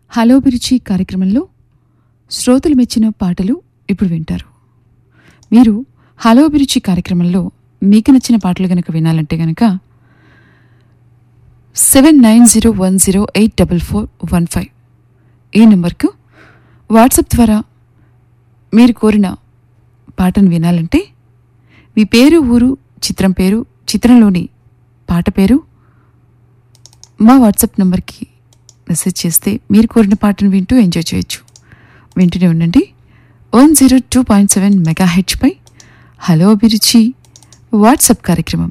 hello బిరుచి కార్యక్రమంలో శ్రోతలు మెచ్చిన పాటలు ఇప్పుడు వింటారు మీరు హలో బిరుచి కార్యక్రమంలో మీకు నచ్చిన పాటలు గనక వినాలంటే గనక seven nine zero one zero eight double four one five ఈ నెంబర్కు వాట్సాప్ ద్వారా మీరు కోరిన పాటను వినాలంటే మీ పేరు ఊరు చిత్రం పేరు చిత్రంలోని పాట పేరు మా వాట్సాప్ నంబర్కి మెసేజ్ చేస్తే మీరు కోరిన పాటను వింటూ ఎంజాయ్ చేయొచ్చు వింటూనే ఉండండి one zero two point seven mega హెచ్పై హలో అభిరుచి వాట్సాప్ కార్యక్రమం